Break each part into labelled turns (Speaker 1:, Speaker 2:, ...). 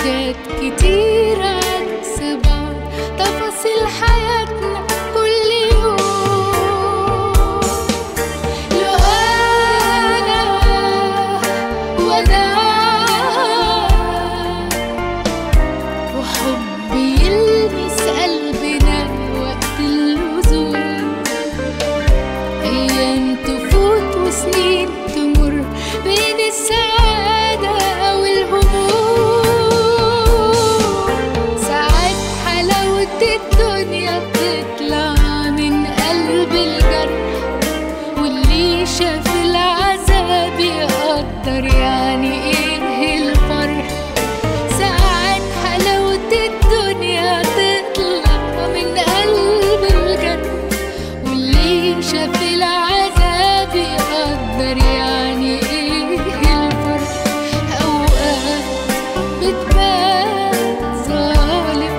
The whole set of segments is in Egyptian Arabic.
Speaker 1: حاجات كتير عكس بعض تفاصيل حياتنا كل يوم لو أنا وأنا وحب يلمس قلبنا وقت اللزوم أيام تفوت وسنين تمر بين السعادة والهموم ساعات حلاوة الدنيا بتطلع من قلب الجرح واللي شاف العذاب يقدر يعني ايه الفرح ساعات حلاوة الدنيا تطلع من قلب الجرح واللي شاف العذاب يقدر يعني ايه الفرح اوقات بتبان ظالم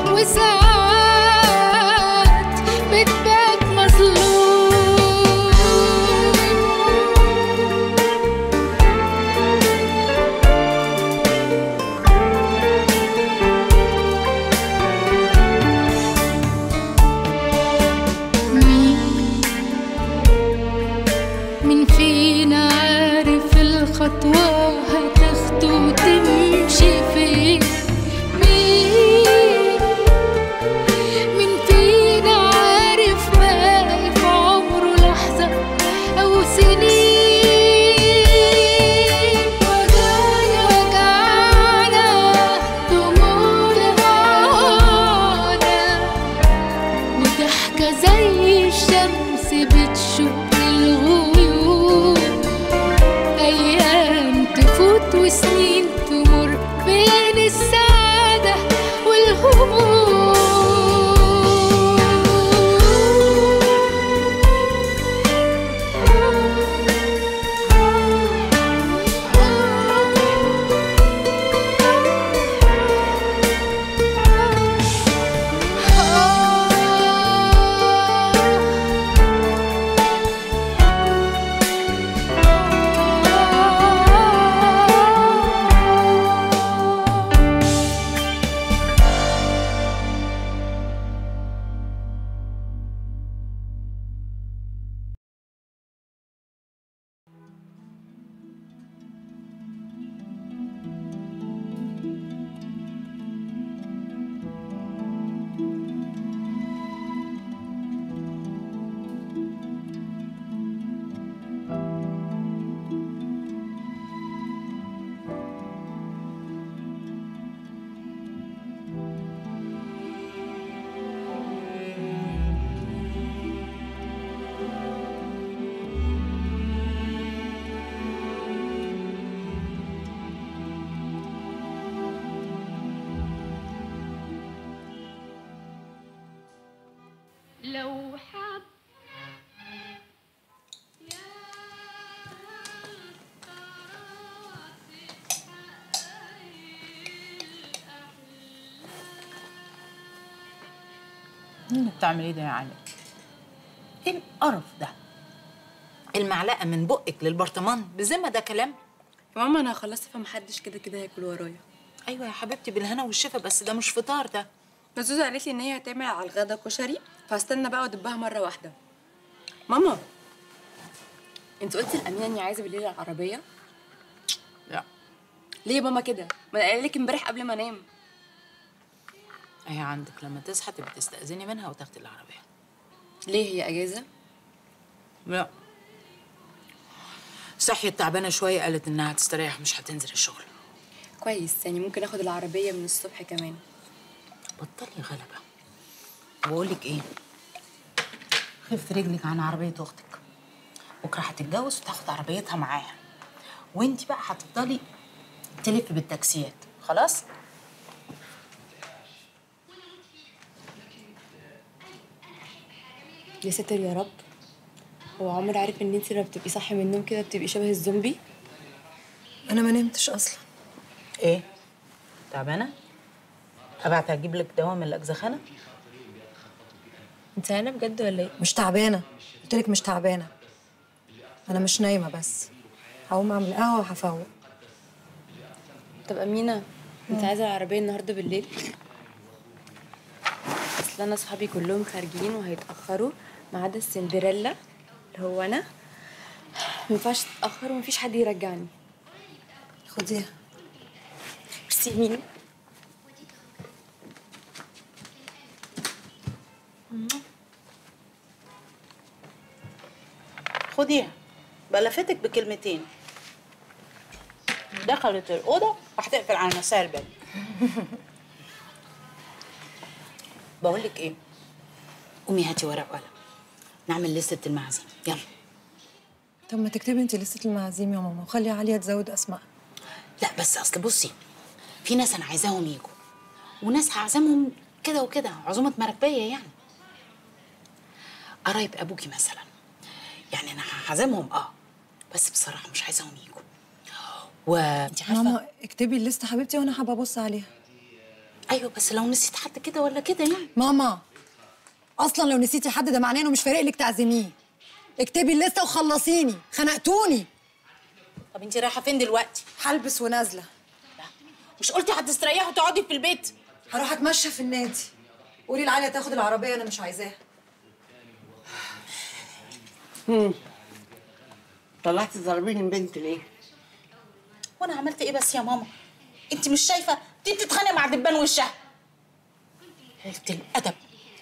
Speaker 1: وساعات بتبان مظلوم مين مين فينا عارف الخطوة هتاخده وتمشي فين مين مين فينا عارف باقي في عمره لحظة أو سنين وجعنا وجعنا دموعنا معانا وضحكة زي الشمس بتشق الغيوم أيام تفوت وسنين تمر بين السعادة لو حب
Speaker 2: ايه اللي بتعمل ايه ده يا علي؟ ايه القرف ده؟
Speaker 3: المعلقه من بقك للبرطمان بذمه ده كلام
Speaker 4: يا ماما انا خلصت فمحدش كده كده هياكل ورايا
Speaker 3: ايوه يا حبيبتي بالهنا والشفا بس ده مش فطار ده
Speaker 4: بس زوزو قالت لي ان هي هتعمل على الغدا كشري فاستنى بقى وادبها مره واحده ماما انت قلتي لامينه اني عايزه بالليل العربيه
Speaker 3: لا
Speaker 4: ليه يا ماما كده ما انا قايله لك امبارح قبل ما انام
Speaker 3: هي عندك لما تصحى تبقى تستأذني منها وتاخدي العربيه
Speaker 4: ليه هي اجازه
Speaker 3: لا صحيت تعبانه شويه قالت انها هتستريح مش هتنزل الشغل
Speaker 4: كويس يعني ممكن اخد العربيه من الصبح كمان
Speaker 3: بطلي غلبه بقول لك ايه
Speaker 2: خف رجلك عن عربية أختك بكرة هتتجوز وتاخد عربيتها معاها وانت بقى هتفضلي تلف بالتاكسيات خلاص؟
Speaker 4: يا ساتر يا رب هو عمر عارف ان انت لما بتبقي صاحيه من النوم كده بتبقي شبه الزومبي
Speaker 5: انا ما نمتش اصلا
Speaker 3: ايه تعبانه ابعت اجيب لك دواء من الاجزخانه
Speaker 4: انت انا بجد ولا ايه
Speaker 5: مش تعبانه قلت لك مش تعبانه انا مش نايمه بس هقوم اعمل قهوه وهفوق
Speaker 4: طب امينه انت عايزه العربيه النهارده بالليل اصل انا اصحابي كلهم خارجين وهيتاخروا ما عدا السندريلا اللي هو انا ما ينفعش تتاخر ومفيش حد يرجعني
Speaker 5: خديها
Speaker 4: ميرسي مين
Speaker 3: خديها بلفتك بكلمتين دخلت الأوضة وهتقفل على نفسها الباب بقول لك ايه قومي هاتي ورق وقلم نعمل لستة المعازيم يلا
Speaker 5: طب ما تكتبي انت لستة المعازيم يا ماما وخلي عليا تزود اسماء
Speaker 2: لا بس اصل بصي في ناس انا عايزاهم يجوا وناس هعزمهم كده وكده عزومه مراكبيه يعني قرايب ابوكي مثلا يعني انا هعزمهم اه بس بصراحه مش عايزاهم يجوا وانت عارفه
Speaker 5: ماما اكتبي الليسته حبيبتي وانا هبقى ابص عليها
Speaker 2: ايوه بس لو نسيت حد كده ولا كده يعني
Speaker 5: ماما اصلا لو نسيتي حد ده معناه انه مش فارق لك تعزميه اكتبي الليسته وخلصيني خنقتوني
Speaker 2: طب انت رايحه فين دلوقتي
Speaker 5: هلبس ونازله
Speaker 2: لا مش قلتي هتستريحي وتقعدي في البيت
Speaker 5: هروح اتمشى في النادي قولي لعالية تاخد العربيه انا مش عايزاها
Speaker 6: طلعتي تضربيني البنت ليه؟
Speaker 2: وانا عملت ايه بس يا ماما انت مش شايفه دي بتتخانق مع دبان وشها قلة الادب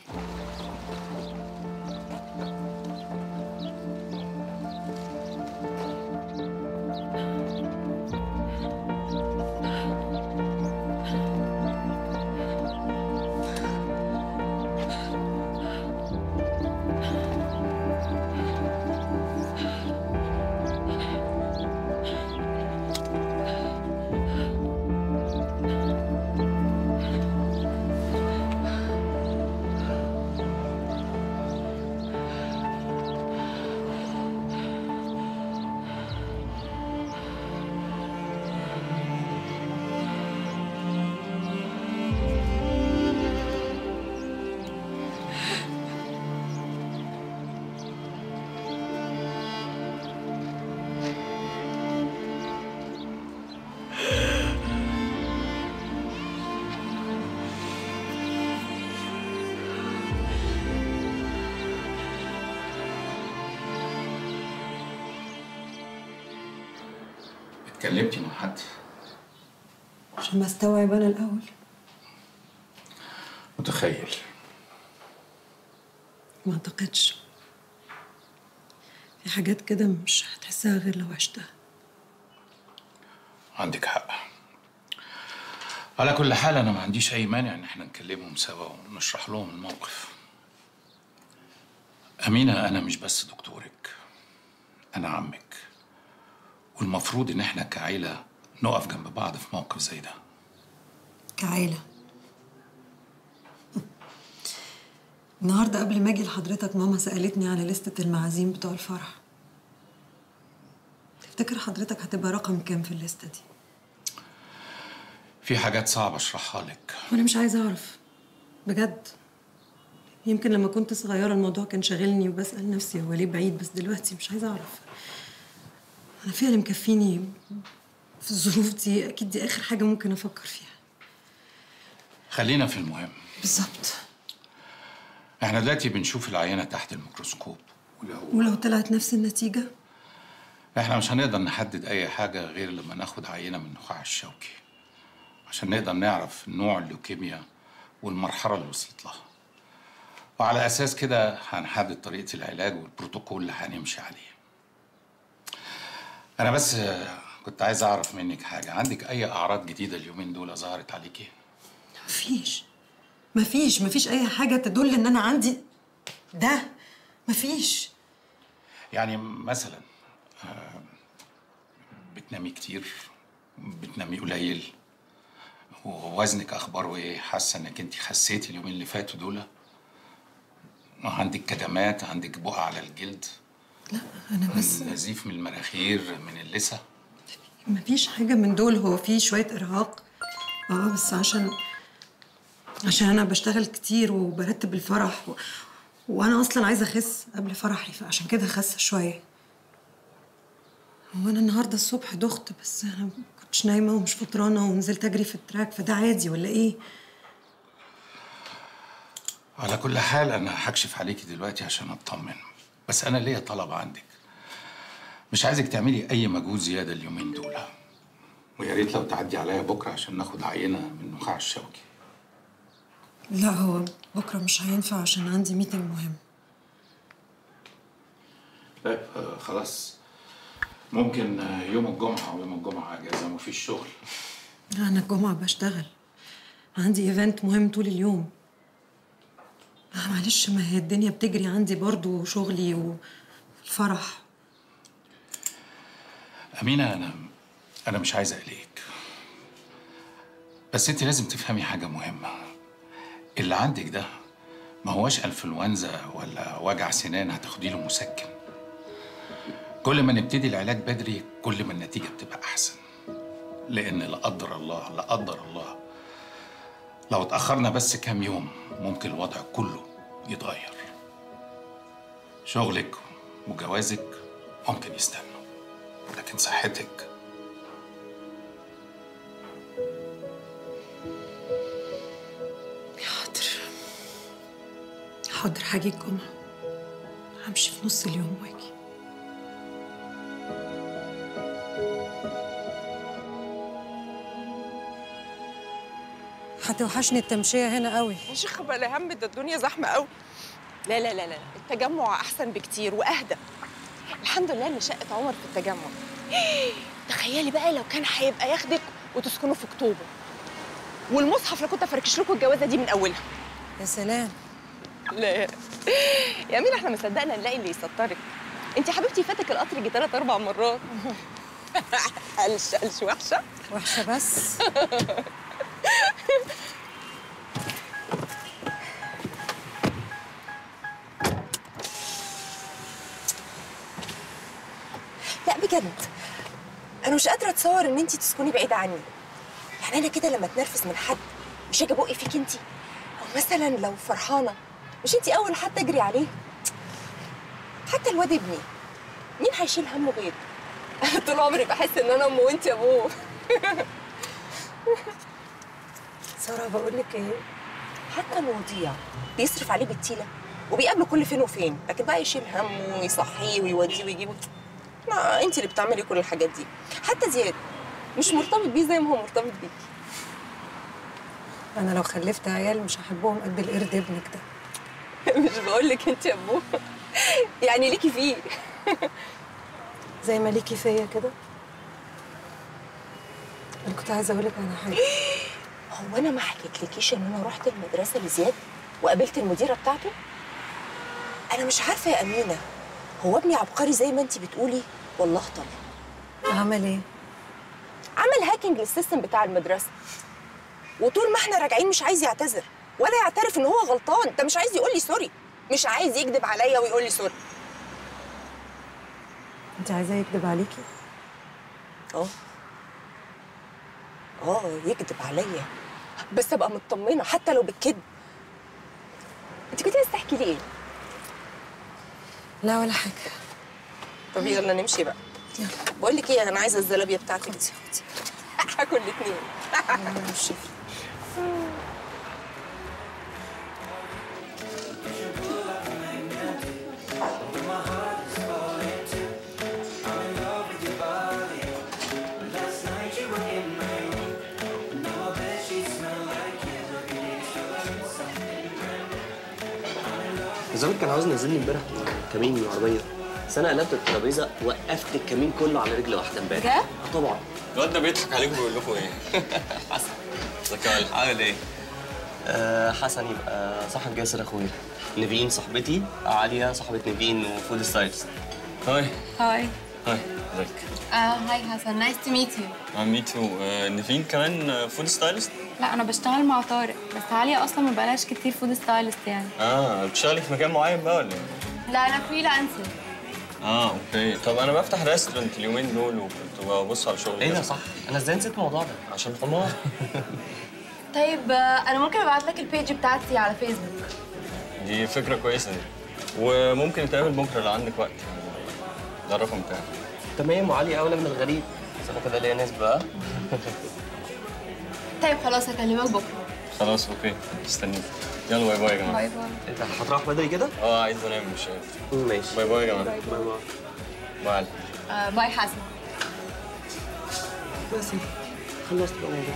Speaker 7: اتكلمتي مع حد
Speaker 5: عشان ما استوعب انا الاول
Speaker 7: متخيل
Speaker 5: ما اعتقدش في حاجات كده مش هتحسها غير لو عشتها
Speaker 7: عندك حق على كل حال انا ما عنديش اي مانع ان احنا نكلمهم سوا ونشرح لهم الموقف امينه انا مش بس دكتورك انا عمك والمفروض ان احنا كعيله نقف جنب بعض في موقف زي ده
Speaker 5: كعيلة النهاردة قبل ما اجي لحضرتك ماما سألتني على لستة المعازيم بتوع الفرح تفتكر حضرتك هتبقى رقم كام في الليستة دي؟
Speaker 7: في حاجات صعبه اشرحها لك
Speaker 5: وانا مش عايزة اعرف بجد يمكن لما كنت صغيرة الموضوع كان شاغلني وبسأل نفسي هو ليه بعيد بس دلوقتي مش عايزة اعرف انا فيها اللي مكفيني في الظروف دي اكيد دي اخر حاجة ممكن افكر فيها
Speaker 7: خلينا في المهم
Speaker 5: بالظبط
Speaker 7: احنا دلوقتي بنشوف العينه تحت الميكروسكوب ولو
Speaker 5: ولو طلعت نفس النتيجة
Speaker 7: احنا مش هنقدر نحدد اي حاجة غير لما ناخد عينة من النخاع الشوكي عشان نقدر نعرف نوع اللوكيميا والمرحلة اللي وصلت لها وعلى أساس كده هنحدد طريقة العلاج والبروتوكول اللي هنمشي عليه أنا بس آه، كنت عايز أعرف منك حاجة عندك أي أعراض جديدة اليومين دول ظهرت عليكي؟
Speaker 5: مفيش مفيش مفيش اي حاجه تدل ان انا عندي ده مفيش
Speaker 7: يعني مثلا آه، بتنامي كتير بتنامي قليل ووزنك اخباره ايه حاسه انك انت خسيتي اليومين اللي فاتوا دول عندك كدمات عندك بقع على الجلد
Speaker 5: لا انا بس
Speaker 7: نزيف من المناخير من اللثه
Speaker 5: مفيش حاجه من دول هو في شويه ارهاق اه بس عشان عشان انا بشتغل كتير وبرتب الفرح و... وانا اصلا عايزه اخس قبل فرحي فعشان كده خاسه شويه هو انا النهارده الصبح دخت بس انا كنتش نايمه ومش فطرانه ونزلت اجري في التراك فده عادي ولا ايه
Speaker 7: على كل حال انا هكشف عليكي دلوقتي عشان اطمن بس انا ليا طلب عندك مش عايزك تعملي اي مجهود زياده اليومين دول ويا ريت لو تعدي عليا بكره عشان ناخد عينه من النخاع الشوكي
Speaker 5: لا هو بكره مش هينفع عشان عندي ميتنج مهم
Speaker 7: طيب آه، خلاص ممكن آه، يوم الجمعه ويوم الجمعه اجازه مفيش شغل
Speaker 5: لا انا الجمعه بشتغل عندي ايفنت مهم طول اليوم آه معلش ما هي الدنيا بتجري عندي برضو شغلي والفرح
Speaker 7: أمينة أنا أنا مش عايز أقلقك بس أنت لازم تفهمي حاجة مهمة اللي عندك ده ما هواش انفلونزا ولا وجع سنان هتاخدي له مسكن كل ما نبتدي العلاج بدري كل ما النتيجة بتبقى أحسن لأن لا قدر الله لا قدر الله لو اتأخرنا بس كام يوم ممكن الوضع كله يتغير شغلك وجوازك ممكن يستنوا لكن صحتك
Speaker 5: حاضر حاضر هاجي الجمعة همشي في نص اليوم واجي هتوحشني التمشية هنا قوي
Speaker 8: يا شيخ بلا هم ده الدنيا زحمه قوي لا لا لا لا التجمع احسن بكتير واهدى الحمد لله ان شقه عمر في التجمع تخيلي بقى لو كان هيبقى ياخدك وتسكنوا في اكتوبر والمصحف اللي كنت افركش لكم الجوازه دي من اولها
Speaker 5: يا سلام
Speaker 8: لا يا مين احنا ما صدقنا نلاقي اللي يسطرك انت يا حبيبتي فاتك القطر يجي ثلاث اربع مرات قلش قلش وحشه
Speaker 5: وحشة بس
Speaker 8: لا بجد انا مش قادره اتصور ان انت تسكني بعيده عني يعني انا كده لما اتنرفز من حد مش هاجي بقي فيك انت او مثلا لو فرحانه مش انت اول حد اجري عليه حتى الواد ابني مين هيشيل همه غيري طول عمري بحس ان انا امه وانت ابوه ساره بقول لك ايه حتى الوضيع بيصرف عليه بالتيله وبيقابله كل فين وفين لكن بقى يشيل همه ويصحيه ويوديه ويجيبه ما انت اللي بتعملي كل الحاجات دي حتى زياد مش مرتبط بيه زي ما هو مرتبط بيكي
Speaker 5: أنا لو خلفت عيال مش هحبهم قد القرد ابنك ده
Speaker 8: مش بقول لك انت يا ابوه يعني ليكي فيه
Speaker 5: زي ما ليكي فيا كده أنا كنت عايزة أقولك على حاجة
Speaker 8: هو انا ما حكيتلكيش ان انا رحت المدرسه لزياد وقابلت المديره بتاعته انا مش عارفه يا امينه هو ابني عبقري زي ما انت بتقولي والله طبعا
Speaker 5: عمل إيه؟
Speaker 8: عمل هاكينج للسيستم بتاع المدرسه وطول ما احنا راجعين مش عايز يعتذر ولا يعترف ان هو غلطان ده مش عايز يقول لي سوري مش عايز يكذب عليا ويقول لي سوري
Speaker 5: أنت عايزاه يكذب عليكي؟
Speaker 8: اه اه يكذب عليا بس ابقى مطمنه حتى لو بالكذب انت كنت عايزه تحكي لي ايه
Speaker 5: لا ولا حاجة
Speaker 8: طب يلا نمشي بقى
Speaker 5: يلا
Speaker 8: بقول لك ايه انا عايزه الزلابيه بتاعتك دي هاكل الاثنين
Speaker 5: ماشي
Speaker 9: الظابط كان عاوز ينزلني امبارح كمين من العربيه بس انا قلبت الترابيزه وقفت الكمين كله على رجل واحده امبارح
Speaker 8: بجد؟
Speaker 9: اه طبعا
Speaker 10: الواد ده بيضحك عليكم ويقول لكم ايه؟ حسن ازيك يا ولد عامل ايه؟
Speaker 9: آه حسن يبقى صاحب جاسر اخويا نيفين صاحبتي عاليه صاحبه نيفين وفود ستايلز
Speaker 10: هاي
Speaker 4: هاي
Speaker 10: هاي ازيك؟
Speaker 4: هاي حسن نايس تو ميت يو
Speaker 10: مي تو نيفين كمان فود ستايلست؟
Speaker 4: لا انا بشتغل مع طارق بس عالية اصلا ما بقالهاش كتير فود ستايلست يعني
Speaker 10: اه بتشتغلي في مكان معين بقى ولا ايه؟
Speaker 4: لا انا فريلانسر
Speaker 10: اه اوكي طب انا بفتح ريستورانت اليومين دول وكنت ببص على شغل
Speaker 9: ايه ده صح انا ازاي نسيت الموضوع ده
Speaker 10: عشان حمار
Speaker 4: طيب آه، انا ممكن ابعت لك البيج بتاعتي على فيسبوك
Speaker 10: دي فكره كويسه دي وممكن نتقابل بكره لو عندك وقت ده الرقم بتاعي
Speaker 9: تمام وعلي اولى من الغريب بس انا كده ليا نسبه ها؟
Speaker 4: طيب خلاص هكلمك بكره
Speaker 10: خلاص اوكي استنيك يلا باي باي يا جماعه
Speaker 4: باي باي
Speaker 9: انت هتروح بدري كده؟
Speaker 10: اه عايز انام مش قادر
Speaker 9: ماشي
Speaker 10: باي باي يا جماعه
Speaker 9: باي باي
Speaker 10: باي علي.
Speaker 4: آه باي حسن
Speaker 9: بس خلصت بقى موضوع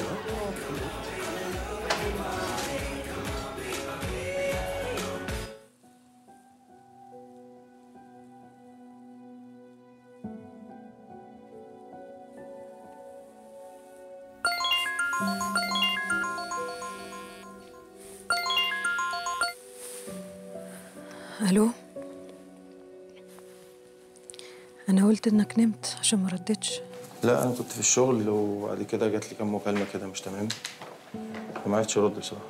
Speaker 5: الو انا قلت انك نمت عشان ما ردتش
Speaker 11: لا انا كنت في الشغل وبعد كده جات لي كام مكالمه كده مش تمام فما عرفتش ارد بصراحه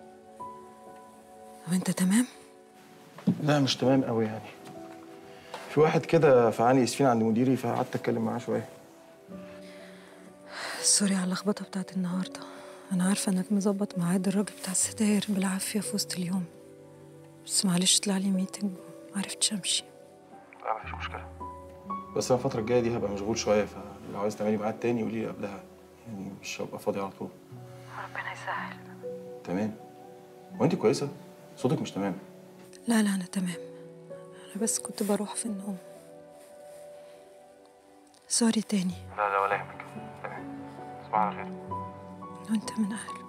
Speaker 5: وانت تمام
Speaker 11: لا مش تمام قوي يعني في واحد كده فعاني اسفين عند مديري فقعدت اتكلم معاه شويه
Speaker 5: سوري على اللخبطه بتاعت النهارده انا عارفه انك مظبط ميعاد الراجل بتاع الستاير بالعافيه في وسط اليوم بس معلش طلع لي ميتنج معرفتش امشي
Speaker 11: لا مفيش مشكله بس انا الفتره الجايه دي هبقى مشغول شويه فلو عايز تعملي ميعاد تاني قولي لي قبلها يعني مش هبقى فاضي على طول
Speaker 5: ربنا يسهل
Speaker 11: تمام وانت كويسه صوتك مش تمام
Speaker 5: لا لا انا تمام انا بس كنت بروح في النوم سوري تاني
Speaker 11: لا لا ولا يهمك تمام تصبح على خير
Speaker 5: وانت من اهله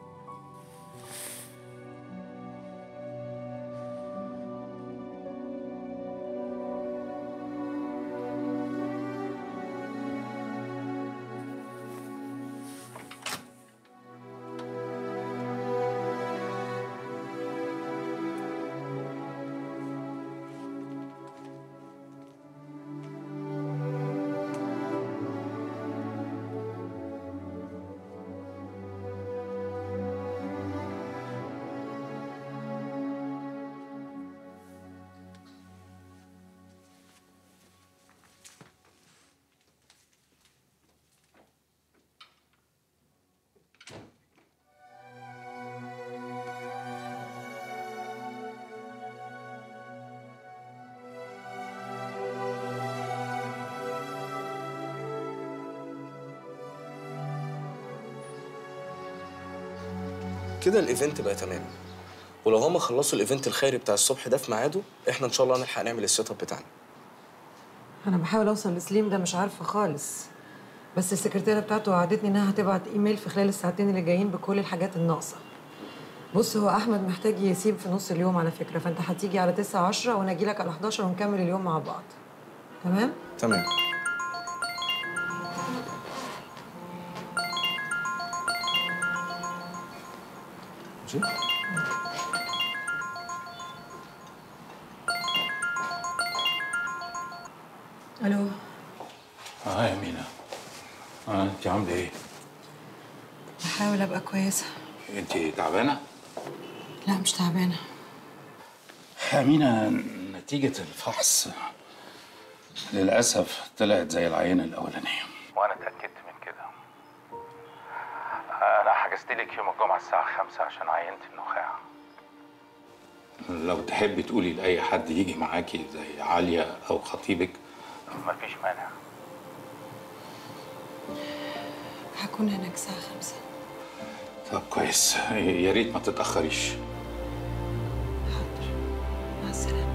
Speaker 12: كده الايفنت بقى تمام ولو هما خلصوا الايفنت الخيري بتاع الصبح ده في ميعاده احنا ان شاء الله نلحق نعمل السيت اب بتاعنا
Speaker 5: انا بحاول اوصل لسليم ده مش عارفه خالص بس السكرتيره بتاعته وعدتني انها هتبعت ايميل في خلال الساعتين اللي جايين بكل الحاجات الناقصه بص هو احمد محتاج يسيب في نص اليوم على فكره فانت هتيجي على 9 10 وانا اجي لك على 11 ونكمل اليوم مع بعض تمام
Speaker 12: تمام
Speaker 11: ماشي
Speaker 5: الو
Speaker 7: اه يا مينا اه انت عامله ايه؟
Speaker 5: بحاول ابقى كويسه
Speaker 7: انت تعبانه؟
Speaker 5: لا مش تعبانه
Speaker 7: يا مينا نتيجة الفحص للأسف طلعت زي العينة الأولانية وأنا اتأكدت من كده أنا حجزت لك يوم الجمعة الساعة خمسة عشان عينت النخاع لو تحبي تقولي لأي حد يجي معاكي زي عالية أو خطيبك مفيش مانع
Speaker 5: هكون هناك الساعه 5
Speaker 7: طب كويس يا ريت ما تتأخريش
Speaker 5: مع السلامه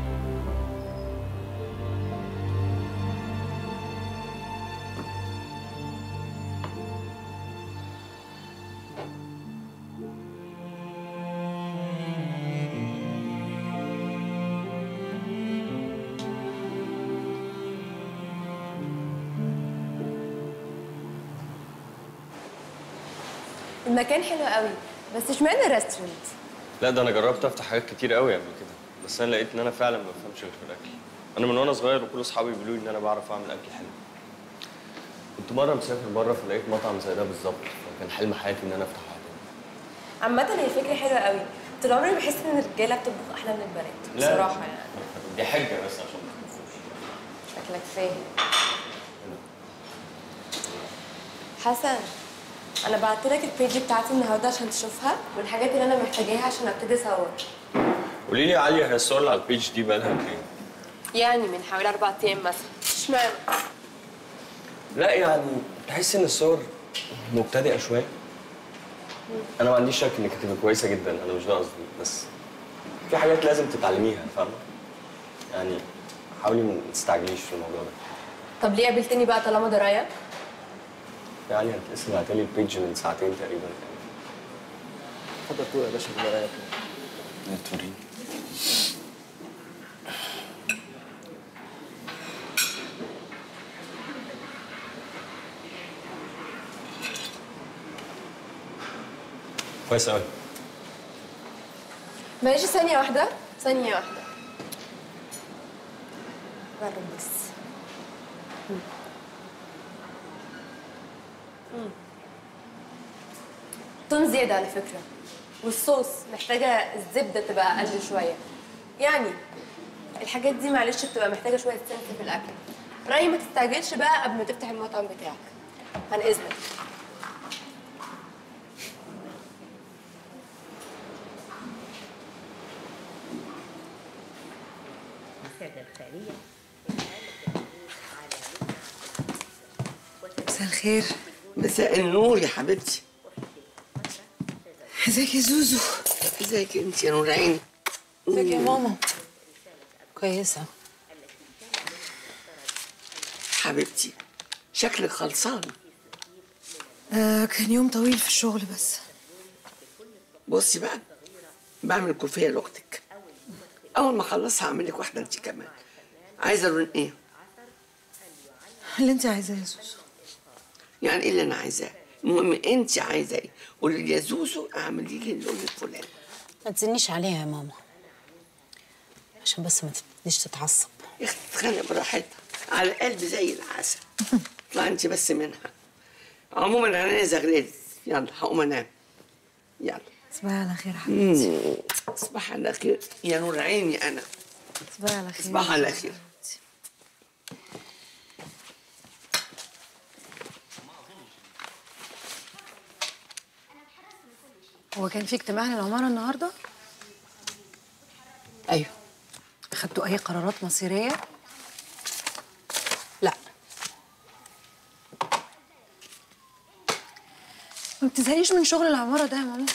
Speaker 4: المكان حلو قوي بس اشمعنى ريستورانت
Speaker 10: لا ده انا جربت افتح حاجات كتير قوي قبل كده بس انا لقيت ان انا فعلا ما بفهمش غير في الاكل انا من وانا صغير وكل اصحابي بيقولوا لي ان انا بعرف اعمل اكل حلو كنت مره مسافر بره فلقيت مطعم زي ده بالظبط فكان حلم حياتي ان انا افتح واحد
Speaker 4: عامة هي فكرة حلوة قوي طول عمري بحس ان الرجالة بتطبخ احلى من البنات
Speaker 10: لا.
Speaker 4: بصراحة يعني
Speaker 10: دي حجه بس عشان ما تخافوش
Speaker 4: شكلك فاهم حسن انا بعت لك البيج بتاعتي النهارده عشان تشوفها والحاجات اللي انا محتاجاها عشان ابتدي اصور
Speaker 10: قولي لي يا عليا هي الصور اللي على البيج دي بقالها قد ايه؟
Speaker 4: يعني من حوالي اربع ايام مثلا اشمعنى
Speaker 10: لا يعني تحس ان الصور مبتدئه شويه انا ما عنديش شك انك هتبقى كويسه جدا انا مش ده قصدي بس في حاجات لازم تتعلميها فاهمه يعني حاولي ما تستعجليش في الموضوع ده
Speaker 4: طب ليه قابلتني بقى طالما ده رايك؟
Speaker 10: يعني هتلاقي بعتلي البيج من ساعتين تقريبا
Speaker 12: اتفضل طول يا باشا بالله رايك
Speaker 10: توريني كويس قوي
Speaker 4: ماشي ثانية واحدة ثانية واحدة جرب بس مم. مم. تون زيادة على فكرة والصوص محتاجة الزبدة تبقى أقل شوية يعني الحاجات دي معلش بتبقى محتاجة شوية سنس في الأكل رأيي ما تستعجلش بقى قبل ما تفتح المطعم بتاعك عن إذنك
Speaker 6: مساء الخير مساء النور يا حبيبتي ازيك يا زوزو ازيك انت يا نور عيني
Speaker 2: ازيك يا ماما كويسة
Speaker 6: حبيبتي شكلك خلصان
Speaker 5: آه كان يوم طويل في الشغل بس
Speaker 6: بصي بقى بعمل كوفيه لاختك اول ما اخلصها هعمل لك واحده انت كمان عايزه لون ايه
Speaker 5: اللي انت عايزاه يا زوزو
Speaker 6: يعني ايه اللي انا عايزاه المهم انت عايزه ايه قولي لي يا زوزو اعملي لي اللون الفلاني
Speaker 2: ما تزنيش عليها يا ماما عشان بس ما تبتديش تتعصب
Speaker 6: يا اختي تتخانق براحتها على القلب زي العسل اطلع انت بس منها عموما انا زغللت يلا هقوم انام يلا
Speaker 5: تصبحي على خير يا حبيبتي
Speaker 6: مم. تصبح على خير يا نور عيني انا
Speaker 5: تصبحي على خير
Speaker 6: تصبح على خير
Speaker 5: هو كان في اجتماع للعمارة النهاردة؟
Speaker 2: أيوه
Speaker 5: أخدتوا أي قرارات مصيرية؟
Speaker 2: لا
Speaker 5: ما بتزهقيش من شغل العمارة ده يا ماما؟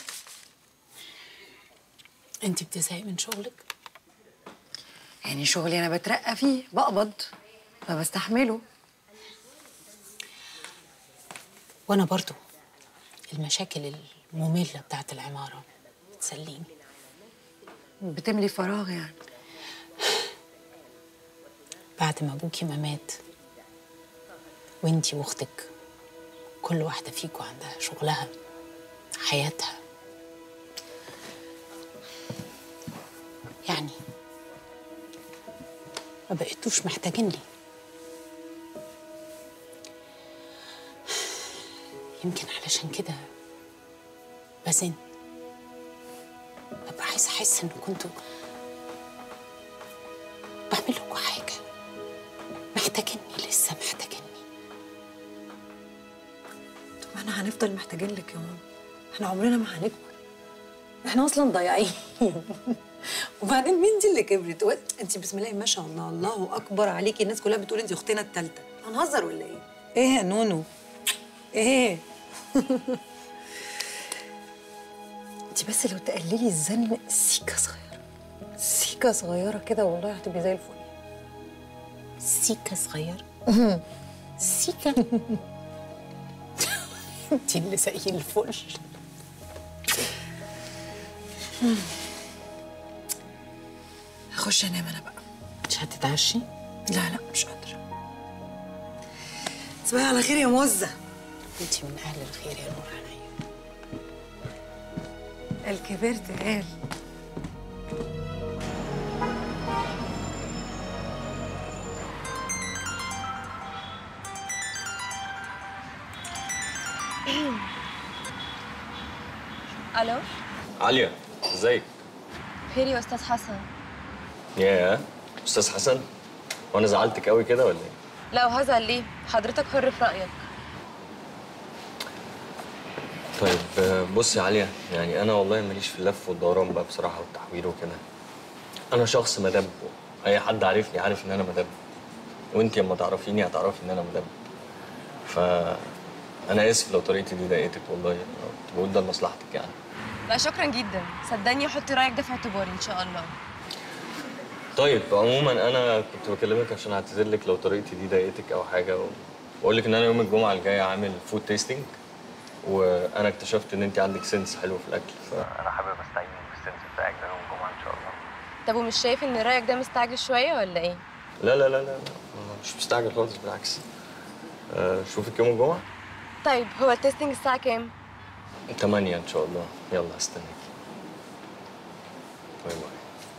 Speaker 2: انت بتزهقي من شغلك؟
Speaker 5: يعني شغلي أنا بترقى فيه بقبض فبستحمله
Speaker 2: وانا برضو المشاكل المملة بتاعت العمارة بتسليني
Speaker 5: بتملي فراغ يعني
Speaker 2: بعد ما ابوكي ما مات وانتي واختك كل واحدة فيكوا عندها شغلها حياتها يعني ما بقيتوش محتاجيني يمكن علشان كده بزن ببقى عايزة أحس إن كنتوا بعمل لكم حاجة محتاجيني لسه محتاجيني
Speaker 5: طب احنا هنفضل محتاجين لك يا ماما احنا عمرنا ما هنكبر احنا اصلا ضايعين وبعدين مين دي اللي كبرت و- انت بسم الله ما شاء الله الله اكبر عليكي الناس كلها بتقول انت اختنا الثالثه هنهزر ولا ايه ايه يا نونو ايه انت بس لو تقللي الزن سيكه صغيره سيكه صغيره كده والله هتبقي زي الفل
Speaker 2: سيكة صغيرة سيكة انت اللي زي الفل
Speaker 5: هخش انام انا بقى
Speaker 2: مش هتتعشي؟
Speaker 5: لا لا مش قادره تصبحي على خير يا موزه
Speaker 2: انت من اهل الخير يا نور عينيا
Speaker 5: الكبرت قال
Speaker 4: الو
Speaker 10: عالية ازيك؟
Speaker 4: خير يا استاذ حسن
Speaker 10: ياه استاذ حسن وانا زعلتك قوي كده ولا ايه؟
Speaker 4: لا وهزعل ليه حضرتك حر في رايك
Speaker 10: طيب آه، بص يا عالية يعني أنا والله ماليش في اللف والدوران بقى بصراحة والتحوير وكده أنا شخص مدب أي حد عارفني عارف إن أنا مدب وأنت لما تعرفيني هتعرفي إن أنا مدب ف انا اسف لو طريقتي دي ضايقتك والله كنت بقول ده لمصلحتك يعني
Speaker 4: لا شكرا جدا صدقني حطي رايك ده في اعتباري ان شاء الله
Speaker 10: طيب عموما انا كنت بكلمك عشان اعتذر لك لو طريقتي دي ضايقتك او حاجه واقول لك ان انا يوم الجمعه الجايه عامل فود تيستنج وانا اكتشفت ان انت عندك سنس حلو في الاكل فانا حابب استعين بالسنس بتاعك ده يوم الجمعه ان شاء الله
Speaker 4: طب ومش شايف ان رايك ده مستعجل شويه ولا ايه
Speaker 10: لا لا لا لا, لا. مش مستعجل خالص بالعكس أه شوفك يوم الجمعه
Speaker 4: طيب هو التستنج الساعه كام
Speaker 10: 8 ان شاء الله يلا هستناك باي باي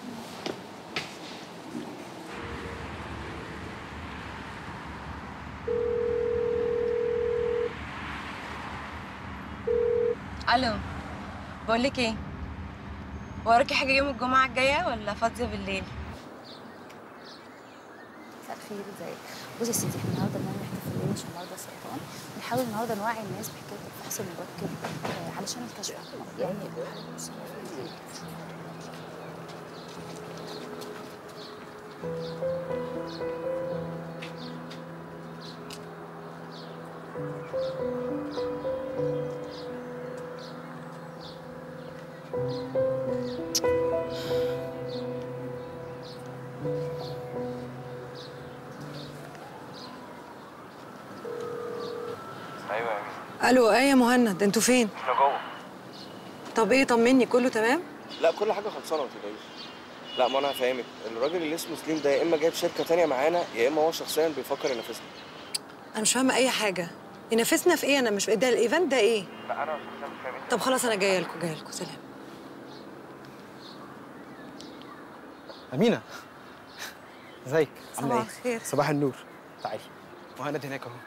Speaker 4: الو بقول لك ايه وراكي حاجه يوم الجمعه الجايه ولا فاضيه بالليل
Speaker 3: مساء الخير ازيك بصي يا سيدي احنا النهارده بنعمل احتفاليه عشان مرضى السرطان بنحاول النهارده نوعي الناس بحكايه الفحص المبكر آه، علشان الكشف عن المرض يعني
Speaker 12: ايوه
Speaker 5: الو ايه يا مهند انتوا فين
Speaker 12: احنا جوه
Speaker 5: طب ايه طمني كله تمام
Speaker 12: لا كل حاجه خلصانه ما تقلقيش لا ما انا هفهمك الراجل اللي اسمه سليم ده يا اما جايب شركه تانية معانا يا اما هو شخصيا بيفكر ينافسنا
Speaker 5: انا مش فاهمه اي حاجه ينافسنا في ايه انا مش ده الايفنت ده ايه
Speaker 12: لا انا شخصيا مش فاهم
Speaker 5: طب خلاص انا جايه لكم جايه لكم سلام
Speaker 13: أمينة ازيك عاملة
Speaker 5: صباح
Speaker 13: ايه؟
Speaker 5: الخير.
Speaker 13: صباح النور تعالي مهند هناك اهو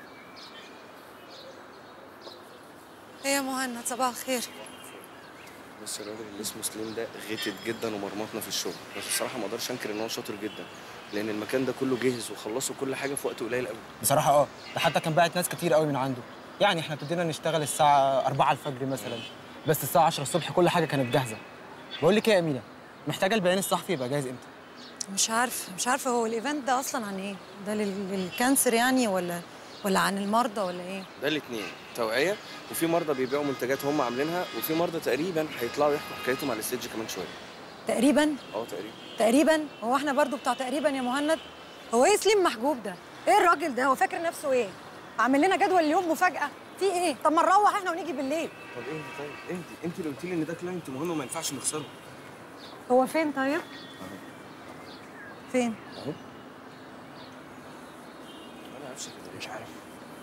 Speaker 5: ايه يا مهند صباح الخير
Speaker 12: بص الراجل اللي اسمه سليم ده غتت جدا ومرمطنا في الشغل بس الصراحه ما اقدرش انكر ان هو شاطر جدا لان المكان ده كله جاهز وخلصوا كل حاجه في وقت قليل قوي
Speaker 13: بصراحة اه ده حتى كان باعت ناس كتير قوي من عنده يعني احنا ابتدينا نشتغل الساعة 4 الفجر مثلا بس الساعة 10 الصبح كل حاجة كانت جاهزة بقول لك ايه يا أمينة محتاجة البيان الصحفي يبقى جاهز امتى؟
Speaker 5: مش عارفه مش عارفه هو الايفنت ده اصلا عن ايه ده لل- للكانسر يعني ولا ولا عن المرضى ولا ايه
Speaker 12: ده الاثنين توعيه وفي مرضى بيبيعوا منتجات هم عاملينها وفي مرضى تقريبا هيطلعوا يحكوا حكايتهم على الستيج كمان شويه
Speaker 5: تقريبا
Speaker 12: اه تقريبا
Speaker 5: تقريبا هو احنا برضو بتاع تقريبا يا مهند هو ايه سليم محجوب ده ايه الراجل ده هو فاكر نفسه ايه عامل لنا جدول اليوم مفاجاه في ايه طب ما نروح احنا ونيجي بالليل
Speaker 12: طب اهدي طيب اهدي انت اللي قلت لي ان ده كلاينت مهم وما ينفعش نخسره
Speaker 5: هو فين طيب فين
Speaker 12: اهو انا عارفش كده
Speaker 11: مش عارف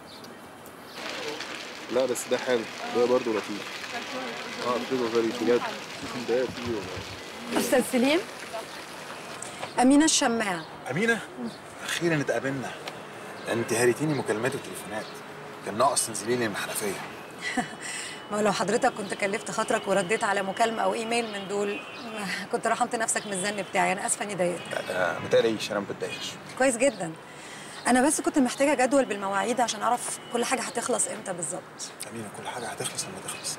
Speaker 11: لا بس ده حلو ده برضه لطيف اه كده غريب بجد ده فيه والله
Speaker 5: استاذ سليم امينه الشماع
Speaker 14: أمينة أخيرا اتقابلنا أنت هريتيني مكالمات وتليفونات كان ناقص تنزلي لي من الحنفية
Speaker 5: ما هو لو حضرتك كنت كلفت خاطرك ورديت على مكالمه او ايميل من دول ما كنت رحمت نفسك من الزن بتاعي انا اسفه اني ضايقتك
Speaker 14: لا ده ما تقلقيش أنا ما بتضايقش
Speaker 5: كويس جدا انا بس كنت محتاجه جدول بالمواعيد عشان اعرف كل حاجه هتخلص امتى بالظبط
Speaker 14: أمينة كل حاجة هتخلص لما تخلص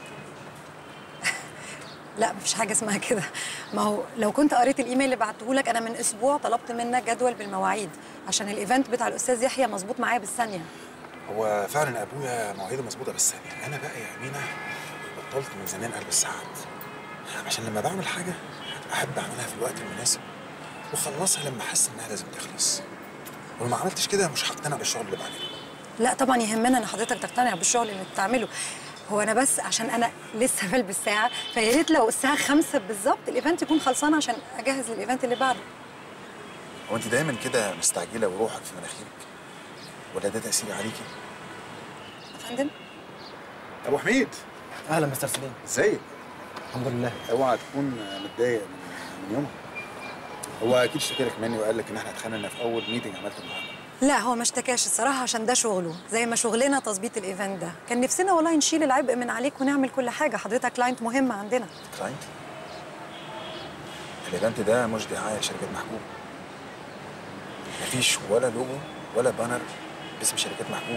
Speaker 5: لا مفيش حاجه اسمها كده ما هو لو كنت قريت الايميل اللي بعته لك انا من اسبوع طلبت منك جدول بالمواعيد عشان الايفنت بتاع الاستاذ يحيى مظبوط معايا بالثانيه
Speaker 14: هو فعلا أبويا مواعيده مظبوطة بالثانية أنا بقى يا أمينة بطلت من زمان قلب الساعات عشان لما بعمل حاجة أحب أعملها في الوقت المناسب وأخلصها لما أحس إنها لازم تخلص ولو ما عملتش كده مش هقتنع بالشغل اللي بعمله
Speaker 5: لا طبعا يهمنا ان حضرتك تقتنع بالشغل اللي بتعمله هو انا بس عشان انا لسه بلبس ساعه فيا ريت لو الساعه خمسة بالظبط الايفنت يكون خلصان عشان اجهز للايفنت اللي بعده
Speaker 14: هو أنت دايما كده مستعجلة وروحك في مناخيرك ولا ده تأثير عليكي؟
Speaker 5: يا فندم
Speaker 14: أبو حميد
Speaker 13: أهلا مستر سليم
Speaker 14: ازيك؟
Speaker 13: الحمد لله
Speaker 14: اوعى تكون متضايق من من يومها هو اكيد اشتكى لك مني وقال لك ان احنا اتخانقنا في اول ميتنج عملته معانا
Speaker 5: لا هو ما اشتكاش الصراحه عشان ده شغله زي ما شغلنا تظبيط الايفنت ده كان نفسنا والله نشيل العبء من عليك ونعمل كل حاجه حضرتك كلاينت مهم عندنا
Speaker 14: كلاينت الايفنت ده مش دعايه لشركه محبوب مفيش ولا لوجو ولا بانر باسم شركه محبوب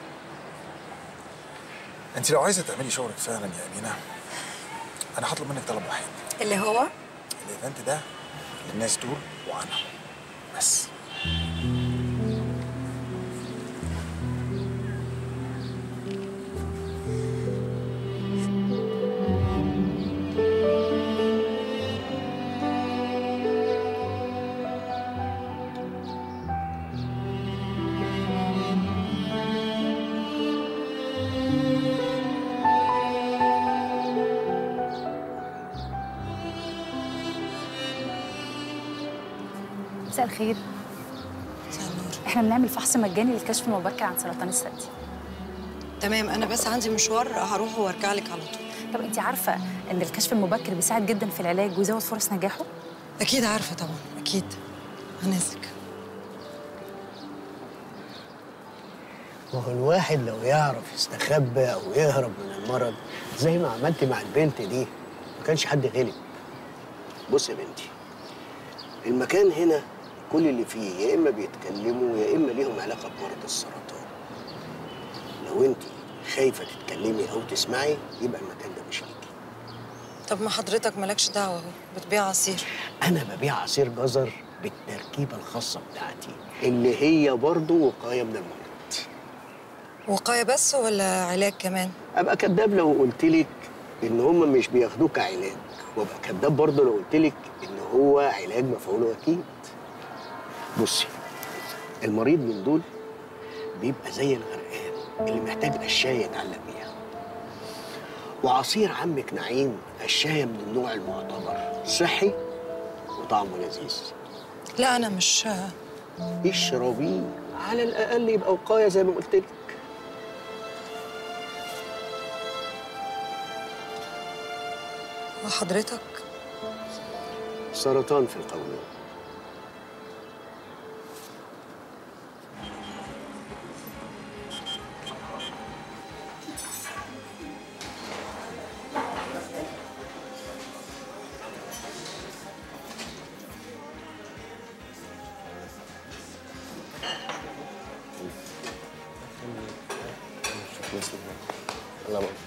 Speaker 14: انت لو عايزه تعملي شغلك فعلا يا امينه انا هطلب منك طلب واحد
Speaker 5: اللي هو
Speaker 14: الايفنت ده للناس دول وانا بس
Speaker 3: مساء الخير احنا بنعمل فحص مجاني للكشف المبكر عن سرطان الثدي
Speaker 5: تمام انا بس عندي مشوار هروح وارجع لك على طول
Speaker 3: طب انت عارفه ان الكشف المبكر بيساعد جدا في العلاج ويزود فرص نجاحه
Speaker 5: اكيد عارفه طبعا اكيد هنزلك
Speaker 15: ما هو الواحد لو يعرف يستخبى او يهرب من المرض زي ما عملت مع البنت دي ما كانش حد غلب بص يا بنتي المكان هنا كل اللي فيه يا اما بيتكلموا يا اما ليهم علاقه بمرض السرطان لو انت خايفه تتكلمي او تسمعي يبقى المكان ده مش ليكي
Speaker 5: طب ما حضرتك مالكش دعوه اهو بتبيع عصير
Speaker 15: انا ببيع عصير جزر بالتركيبه الخاصه بتاعتي اللي هي برضه وقايه من المرض
Speaker 5: وقايه بس ولا علاج كمان
Speaker 15: ابقى كداب لو قلت لك ان هم مش بياخدوه كعلاج وابقى كداب برضه لو قلت لك ان هو علاج مفعوله اكيد بصي المريض من دول بيبقى زي الغرقان اللي محتاج قشايه يتعلق بيها وعصير عمك نعيم قشايه من النوع المعتبر صحي وطعمه لذيذ
Speaker 5: لا انا مش
Speaker 15: اشربيه على الاقل يبقى وقايه زي ما قلت لك
Speaker 5: وحضرتك
Speaker 15: سرطان في القولون
Speaker 9: لا بقى.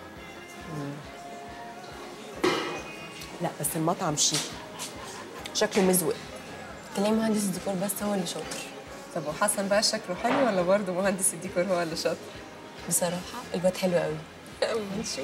Speaker 8: لا بس المطعم شيك شكله مزوق
Speaker 4: تلاقي مهندس الديكور بس هو اللي شاطر
Speaker 8: طب وحسن بقى شكله حلو ولا برضه مهندس الديكور هو اللي شاطر
Speaker 4: بصراحه الواد حلو قوي
Speaker 8: اما نشوف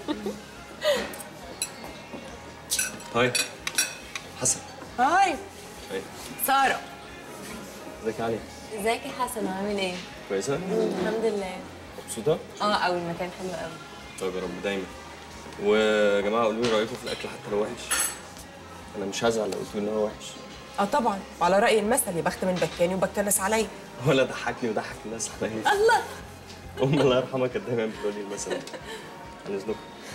Speaker 10: هاي حسن
Speaker 8: هاي
Speaker 10: هاي
Speaker 4: ساره
Speaker 10: ازيك يا علي
Speaker 4: ازيك يا حسن عامل ايه
Speaker 10: كويسه
Speaker 4: الحمد لله
Speaker 10: مبسوطه
Speaker 4: اه قوي المكان حلو قوي
Speaker 10: طيب يا رب دايما ويا جماعه قولوا لي رايكم في الاكل حتى لو وحش انا مش هزعل لو قلت لي ان هو وحش
Speaker 8: اه طبعا وعلى راي المثل يا بخت من بكاني وبكنس عليا
Speaker 10: ولا ضحكني وضحك الناس عليا
Speaker 8: الله
Speaker 10: ام الله يرحمها كانت دايما بتقول لي المثل ده. عن اذنكم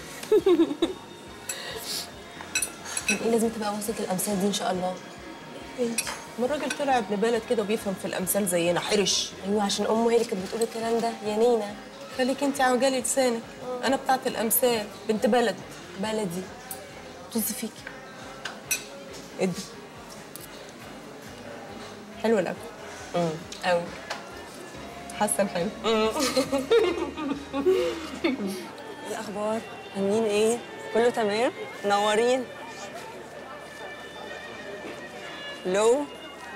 Speaker 4: ايه لازم تبقى واثق الامثال دي ان شاء الله
Speaker 8: بنتي ما الراجل طلع ابن بلد كده وبيفهم في الامثال زينا حرش
Speaker 4: ايوه عشان امه هي اللي كانت بتقول الكلام ده يا نينا
Speaker 8: خليك انت عوجالي لسانك انا بتاعت الامثال بنت بلد
Speaker 4: بلدي طز فيكي
Speaker 8: ادي حلو الاكل
Speaker 4: امم قوي
Speaker 8: حسن حلو
Speaker 16: ايه الاخبار عاملين ايه كله تمام منورين لو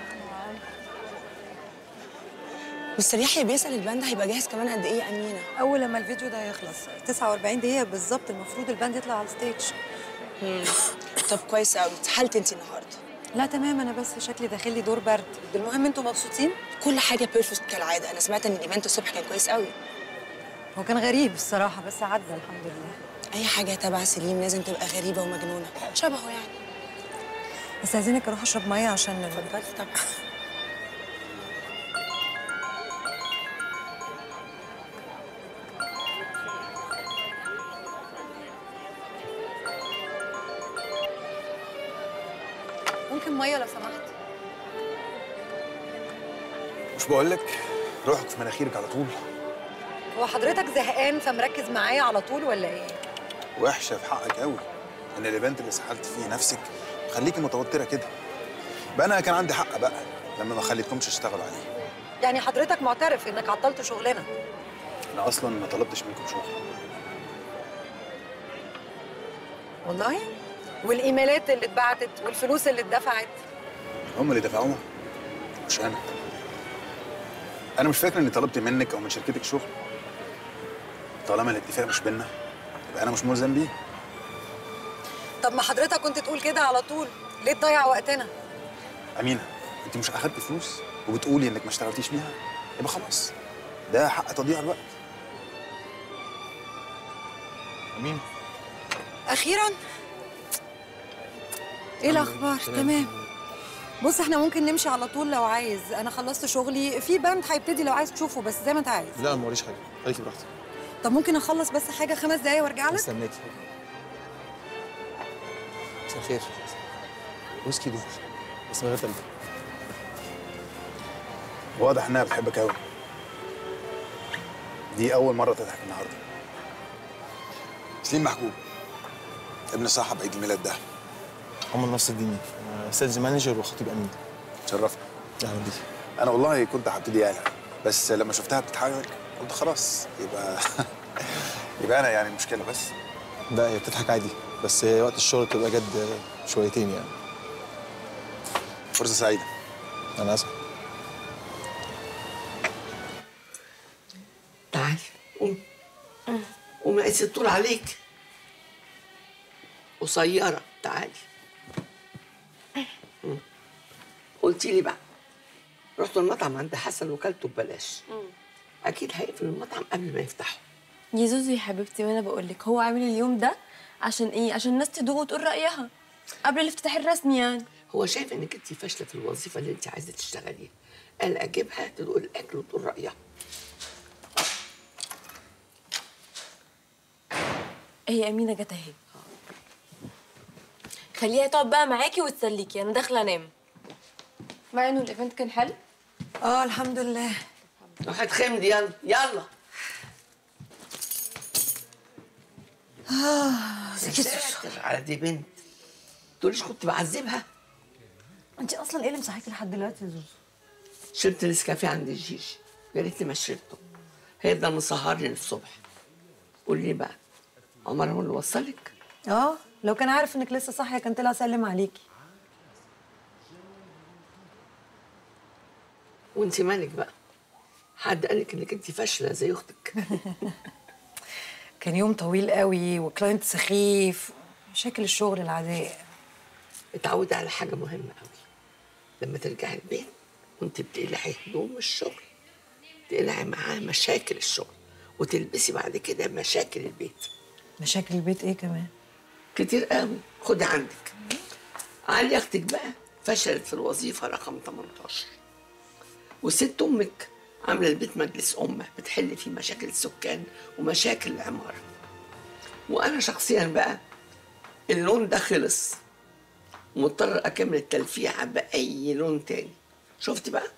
Speaker 16: مستر يحيى بيسأل الباند هيبقى جاهز كمان قد ايه يا امينه
Speaker 5: اول لما الفيديو ده يخلص 49 دقيقه بالظبط المفروض الباند يطلع على الستيج
Speaker 16: طب كويس قوي اتسحلتي انت النهارده
Speaker 5: لا تمام انا بس شكلي داخل لي دور برد المهم انتوا مبسوطين
Speaker 16: كل حاجه بيرفكت كالعاده انا سمعت ان الايفنت الصبح كان كويس قوي
Speaker 5: هو كان غريب الصراحه بس عدى الحمد لله
Speaker 16: اي حاجه تبع سليم لازم تبقى غريبه ومجنونه شبهه يعني
Speaker 5: بس عايزينك اروح اشرب ميه عشان
Speaker 16: اتفضلي طبعا
Speaker 5: ممكن ميه لو سمحت
Speaker 14: مش بقول لك روحك في مناخيرك على طول
Speaker 5: هو حضرتك زهقان فمركز معايا على طول ولا ايه
Speaker 14: وحشه في حقك قوي ان الايفنت اللي سحلت فيه نفسك خليكي متوتره كده بقى انا كان عندي حق بقى لما ما خليتكمش تشتغلوا عليه
Speaker 5: يعني حضرتك معترف انك عطلت شغلنا
Speaker 14: انا اصلا ما طلبتش منكم شغل
Speaker 5: والله والايميلات اللي اتبعتت والفلوس اللي اتدفعت
Speaker 14: هم اللي دفعوها مش انا انا مش فاكر اني طلبت منك او من شركتك شغل طالما الاتفاق مش بينا يبقى انا مش ملزم بيه
Speaker 5: طب ما حضرتك كنت تقول كده على طول ليه تضيع وقتنا
Speaker 14: امينه انت مش اخدتي فلوس وبتقولي انك ما اشتغلتيش بيها يبقى خلاص ده حق تضييع الوقت امين
Speaker 5: اخيرا ايه الاخبار تمام بص احنا ممكن نمشي على طول لو عايز انا خلصت شغلي في باند هيبتدي لو عايز تشوفه بس زي ما انت عايز
Speaker 11: لا ما وريش حاجه خليكي براحتك
Speaker 5: طب ممكن اخلص بس حاجه خمس دقايق وارجع لك
Speaker 11: استناكي مساء الخير ويسكي دي بس من غير تلج
Speaker 14: واضح انها بتحبك قوي دي اول مره تضحك النهارده سليم محجوب ابن صاحب عيد الميلاد ده
Speaker 11: عمر نصر الديني أنا سيلز مانجر وخطيب امين
Speaker 14: شرفنا
Speaker 11: اهلا بيك
Speaker 14: انا والله كنت هبتدي اعلى بس لما شفتها بتتحرك قلت خلاص يبقى يبقى انا يعني المشكله بس
Speaker 11: لا هي بتضحك عادي بس وقت الشغل بتبقى جد شويتين يعني
Speaker 14: فرصه سعيده
Speaker 11: انا اسف
Speaker 6: تعال قوم قوم عايز الطول عليك قصيرة تعالي مم. قلتي لي بقى رحت المطعم عند حسن وكلته ببلاش اكيد هيقفل المطعم قبل ما يفتحوا
Speaker 4: يا زوزو يا حبيبتي وانا بقول لك هو عامل اليوم ده عشان ايه عشان الناس تدوق وتقول رايها قبل الافتتاح الرسمي يعني
Speaker 6: هو شايف انك انت فاشله في الوظيفه اللي انت عايزه تشتغليها قال اجيبها تدوق الاكل وتقول رايها
Speaker 4: هي امينه جت اهي خليها تقعد بقى معاكي وتسليكي انا داخله انام مع انه الايفنت كان حلو
Speaker 5: اه الحمد لله
Speaker 6: روحي خمدي يلا يلا
Speaker 5: اه
Speaker 6: يا ساتر على دي بنت تقوليش كنت بعذبها
Speaker 5: انت اصلا ايه اللي مصحيكي لحد دلوقتي يا زوزو
Speaker 6: شربت نسكافيه عند الجيجي يا ريتني ما شربته هيفضل مسهرني للصبح قولي لي بقى عمر هو اللي وصلك
Speaker 5: اه لو كان عارف انك لسه صاحيه كان طلع سلم عليكي
Speaker 6: وانت مالك بقى حد قالك انك انت فاشله زي اختك
Speaker 5: كان يوم طويل قوي وكلاينت سخيف مشاكل الشغل العاديه
Speaker 6: اتعودي على حاجه مهمه قوي لما ترجعي البيت وانت بتقلعي هدوم الشغل تقلعي معاه مشاكل الشغل وتلبسي بعد كده مشاكل البيت
Speaker 5: مشاكل البيت ايه كمان
Speaker 6: كتير قوي خدي عندك علي اختك بقى فشلت في الوظيفه رقم 18 وست امك عامله البيت مجلس امه بتحل فيه مشاكل السكان ومشاكل العماره وانا شخصيا بقى اللون ده خلص ومضطر اكمل التلفيعه باي لون تاني شفتي بقى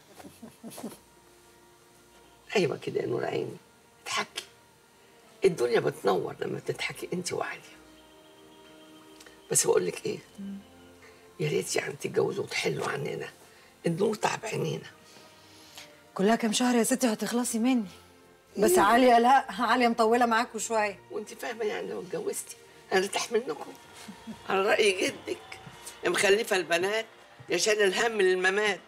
Speaker 6: ايوه كده يا نور عيني اضحكي الدنيا بتنور لما تضحكي انت وعليا بس بقول لك ايه يا ريت يعني تتجوزوا وتحلوا عننا النور تعب عينينا
Speaker 5: كلها كام شهر يا ستي هتخلصي مني بس عاليه لا عاليه مطوله معاكوا شويه
Speaker 6: وانت فاهمه يعني لو اتجوزتي ارتاح منكم على راي جدك يا مخلفه البنات يا شايل الهم للممات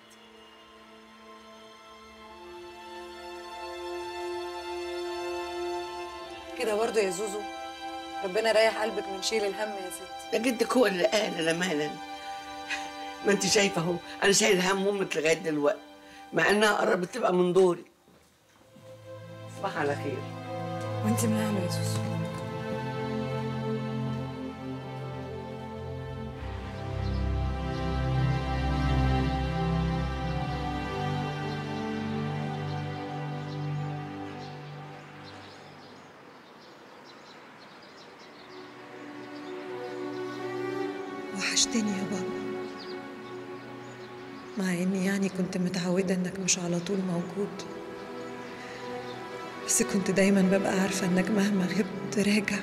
Speaker 5: كده برضه يا زوزو ربنا يريح قلبك من شيل الهم يا ستي
Speaker 6: ده جدك هو اللي قال لا مالا ما انت شايفه اهو انا شايل هم امك لغايه دلوقتي مع انها قربت تبقى من دوري صباح على خير
Speaker 5: وانت من اهله يا زوزو
Speaker 17: وحشتني يا بابا مع اني يعني كنت متعودة انك مش على طول موجود بس كنت دايما ببقى عارفة انك مهما غبت راجع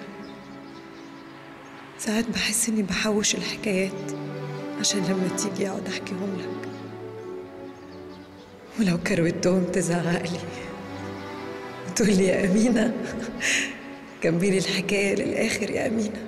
Speaker 17: ساعات بحس اني بحوش الحكايات عشان لما تيجي اقعد احكيهم لك ولو كروتهم تزعق لي وتقول لي يا امينه كملي الحكايه للاخر يا امينه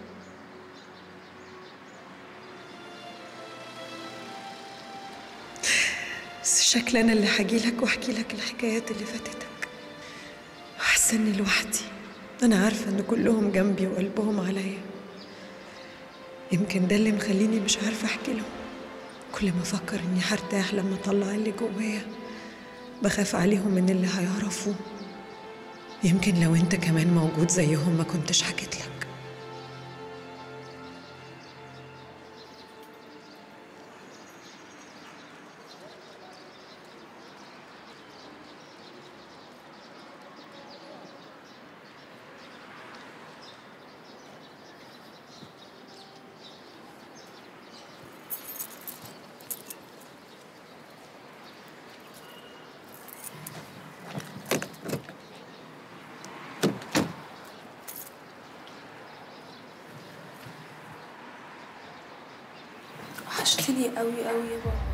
Speaker 17: بس شكل انا اللي هاجي لك واحكي لك الحكايات اللي فاتتك وحاسه اني لوحدي انا عارفه ان كلهم جنبي وقلبهم عليا يمكن ده اللي مخليني مش عارفه احكي لهم كل ما افكر اني هرتاح لما اطلع اللي جوايا بخاف عليهم من اللي هيعرفوه يمكن لو انت كمان موجود زيهم ما كنتش حكيت لك
Speaker 1: وحشتني قوي قوي يا بابا